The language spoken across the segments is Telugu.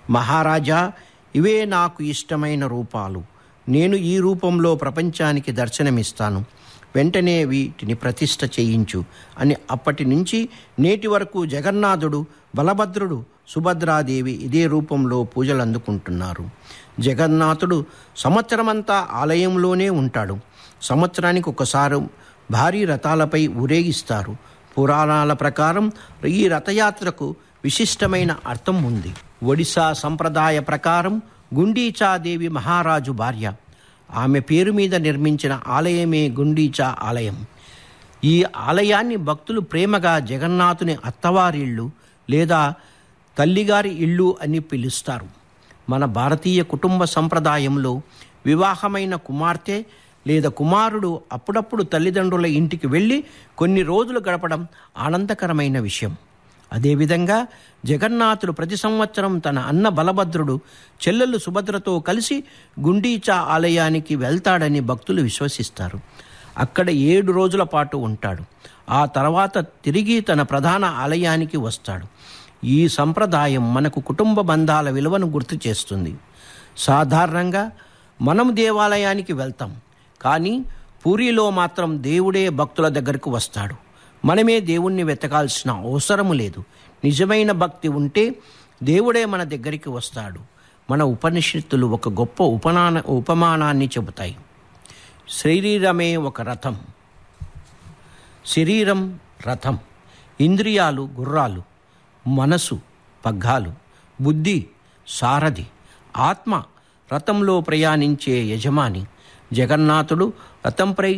మహారాజా ఇవే నాకు ఇష్టమైన రూపాలు నేను ఈ రూపంలో ప్రపంచానికి దర్శనమిస్తాను వెంటనే వీటిని ప్రతిష్ఠ చేయించు అని అప్పటి నుంచి నేటి వరకు జగన్నాథుడు బలభద్రుడు సుభద్రాదేవి ఇదే రూపంలో పూజలు అందుకుంటున్నారు జగన్నాథుడు సంవత్సరమంతా ఆలయంలోనే ఉంటాడు సంవత్సరానికి ఒకసారి భారీ రథాలపై ఊరేగిస్తారు పురాణాల ప్రకారం ఈ రథయాత్రకు విశిష్టమైన అర్థం ఉంది ఒడిశా సంప్రదాయ ప్రకారం గుండీచాదేవి మహారాజు భార్య ఆమె పేరు మీద నిర్మించిన ఆలయమే గుండీచా ఆలయం ఈ ఆలయాన్ని భక్తులు ప్రేమగా జగన్నాథుని అత్తవారిళ్ళు లేదా తల్లిగారి ఇల్లు అని పిలుస్తారు మన భారతీయ కుటుంబ సంప్రదాయంలో వివాహమైన కుమార్తె లేదా కుమారుడు అప్పుడప్పుడు తల్లిదండ్రుల ఇంటికి వెళ్ళి కొన్ని రోజులు గడపడం ఆనందకరమైన విషయం అదేవిధంగా జగన్నాథుడు ప్రతి సంవత్సరం తన అన్న బలభద్రుడు చెల్లెలు సుభద్రతో కలిసి గుండీచా ఆలయానికి వెళ్తాడని భక్తులు విశ్వసిస్తారు అక్కడ ఏడు రోజుల పాటు ఉంటాడు ఆ తర్వాత తిరిగి తన ప్రధాన ఆలయానికి వస్తాడు ఈ సంప్రదాయం మనకు కుటుంబ బంధాల విలువను గుర్తు చేస్తుంది సాధారణంగా మనం దేవాలయానికి వెళ్తాం కానీ పూరిలో మాత్రం దేవుడే భక్తుల దగ్గరకు వస్తాడు మనమే దేవుణ్ణి వెతకాల్సిన అవసరము లేదు నిజమైన భక్తి ఉంటే దేవుడే మన దగ్గరికి వస్తాడు మన ఉపనిషత్తులు ఒక గొప్ప ఉపమాన ఉపమానాన్ని చెబుతాయి శరీరమే ఒక రథం శరీరం రథం ఇంద్రియాలు గుర్రాలు మనసు పగ్గాలు బుద్ధి సారథి ఆత్మ రథంలో ప్రయాణించే యజమాని జగన్నాథుడు రథంపై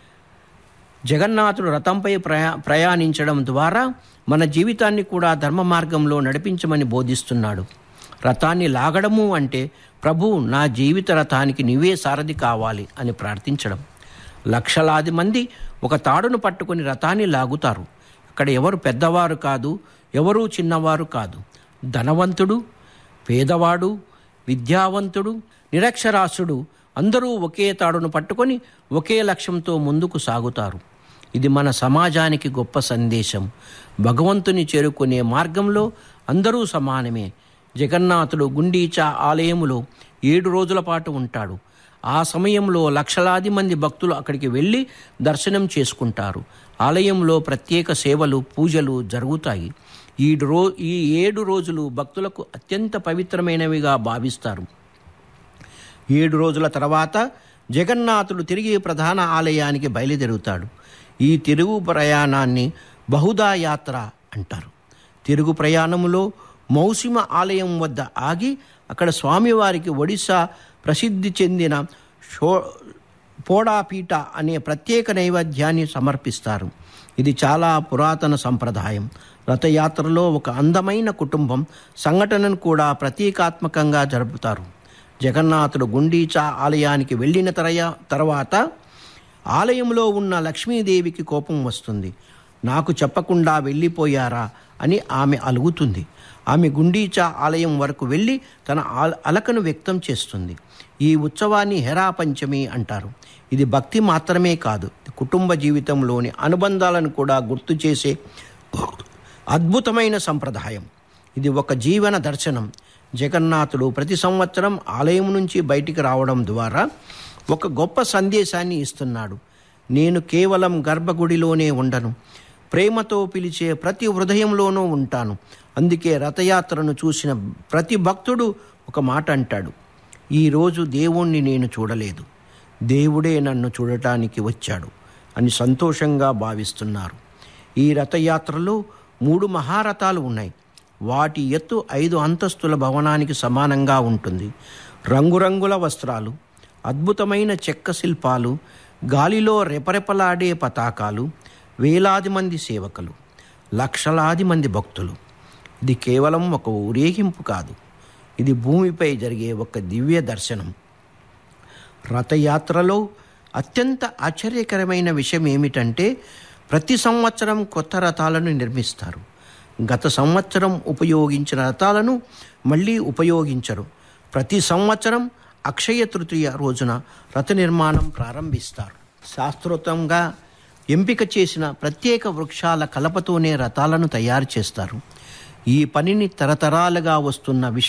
జగన్నాథుడు రథంపై ప్రయా ప్రయాణించడం ద్వారా మన జీవితాన్ని కూడా ధర్మ మార్గంలో నడిపించమని బోధిస్తున్నాడు రథాన్ని లాగడము అంటే ప్రభు నా జీవిత రథానికి నీవే సారథి కావాలి అని ప్రార్థించడం లక్షలాది మంది ఒక తాడును పట్టుకొని రథాన్ని లాగుతారు అక్కడ ఎవరు పెద్దవారు కాదు ఎవరూ చిన్నవారు కాదు ధనవంతుడు పేదవాడు విద్యావంతుడు నిరక్షరాస్యుడు అందరూ ఒకే తాడును పట్టుకొని ఒకే లక్ష్యంతో ముందుకు సాగుతారు ఇది మన సమాజానికి గొప్ప సందేశం భగవంతుని చేరుకునే మార్గంలో అందరూ సమానమే జగన్నాథుడు గుండీచా ఆలయములో ఏడు రోజుల పాటు ఉంటాడు ఆ సమయంలో లక్షలాది మంది భక్తులు అక్కడికి వెళ్ళి దర్శనం చేసుకుంటారు ఆలయంలో ప్రత్యేక సేవలు పూజలు జరుగుతాయి ఈ రో ఈ ఏడు రోజులు భక్తులకు అత్యంత పవిత్రమైనవిగా భావిస్తారు ఏడు రోజుల తర్వాత జగన్నాథుడు తిరిగి ప్రధాన ఆలయానికి బయలుదేరుతాడు ఈ తిరుగు ప్రయాణాన్ని బహుదా యాత్ర అంటారు తిరుగు ప్రయాణములో మౌసిమ ఆలయం వద్ద ఆగి అక్కడ స్వామివారికి ఒడిశా ప్రసిద్ధి చెందిన షో పోడాపీట అనే ప్రత్యేక నైవేద్యాన్ని సమర్పిస్తారు ఇది చాలా పురాతన సంప్రదాయం రథయాత్రలో ఒక అందమైన కుటుంబం సంఘటనను కూడా ప్రతీకాత్మకంగా జరుపుతారు జగన్నాథుడు గుండీచా ఆలయానికి వెళ్ళిన తరయ తర్వాత ఆలయంలో ఉన్న లక్ష్మీదేవికి కోపం వస్తుంది నాకు చెప్పకుండా వెళ్ళిపోయారా అని ఆమె అలుగుతుంది ఆమె గుండీచా ఆలయం వరకు వెళ్ళి తన ఆల- అలకను వ్యక్తం చేస్తుంది ఈ ఉత్సవాన్ని హెరా పంచమి అంటారు ఇది భక్తి మాత్రమే కాదు కుటుంబ జీవితంలోని అనుబంధాలను కూడా గుర్తు చేసే అద్భుతమైన సంప్రదాయం ఇది ఒక జీవన దర్శనం జగన్నాథుడు ప్రతి సంవత్సరం ఆలయం నుంచి బయటికి రావడం ద్వారా ఒక గొప్ప సందేశాన్ని ఇస్తున్నాడు నేను కేవలం గర్భగుడిలోనే ఉండను ప్రేమతో పిలిచే ప్రతి హృదయంలోనూ ఉంటాను అందుకే రథయాత్రను చూసిన ప్రతి భక్తుడు ఒక మాట అంటాడు ఈరోజు దేవుణ్ణి నేను చూడలేదు దేవుడే నన్ను చూడటానికి వచ్చాడు అని సంతోషంగా భావిస్తున్నారు ఈ రథయాత్రలో మూడు మహారథాలు ఉన్నాయి వాటి ఎత్తు ఐదు అంతస్తుల భవనానికి సమానంగా ఉంటుంది రంగురంగుల వస్త్రాలు అద్భుతమైన చెక్క శిల్పాలు గాలిలో రెపరెపలాడే పతాకాలు వేలాది మంది సేవకులు లక్షలాది మంది భక్తులు ఇది కేవలం ఒక ఊరేగింపు కాదు ఇది భూమిపై జరిగే ఒక దివ్య దర్శనం రథయాత్రలో అత్యంత ఆశ్చర్యకరమైన విషయం ఏమిటంటే ప్రతి సంవత్సరం కొత్త రథాలను నిర్మిస్తారు గత సంవత్సరం ఉపయోగించిన రథాలను మళ్ళీ ఉపయోగించరు ప్రతి సంవత్సరం అక్షయ తృతీయ రోజున రథ నిర్మాణం ప్రారంభిస్తారు శాస్త్రోక్తంగా ఎంపిక చేసిన ప్రత్యేక వృక్షాల కలపతోనే రథాలను తయారు చేస్తారు ఈ పనిని తరతరాలుగా వస్తున్న విశ్వ